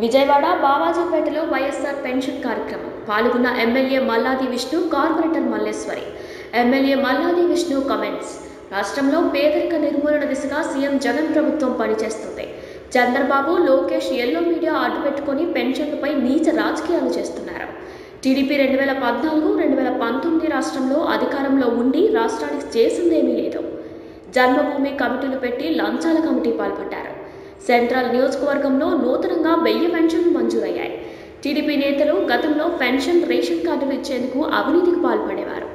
Vijayawada బావాజీపేటలో YSR pension కార్యక్రమం పాల్గొన్న MLA Malladi Vishnu corporator Malleswari MLA Malladi Vishnu comments రాష్ట్రంలో పేదరిక నిర్మూలన దిశగా సీఎం జగన్ ప్రభుత్వం పనిచేస్తుంది చంద్రబాబు లోకేష్ ఎల్లో మీడియా అడ్డుపెట్టుకుని పెన్షన్లపై నీచ రాజకీయాలు చేస్తున్నారు టీడీపీ రెండు వేల పద్నాలుగు రెండు వేల పంతొమ్మిది రాష్ట్రంలో అధికారంలో ఉండి రాష్ట్రానికి చేసిందేమీ లేదు జన్మభూమి కమిటీలు పెట్టి లంచాల కమిటీ పాల్పడ్డారు సెంట్రల్ నియోజకవర్గంలో నూతనంగా వెయ్యి పెన్షన్లు మంజూరయ్యాయి టీడీపీ నేతలు గతంలో పెన్షన్ రేషన్ కార్డులు ఇచ్చేందుకు అవినీతికి పాల్పడేవారు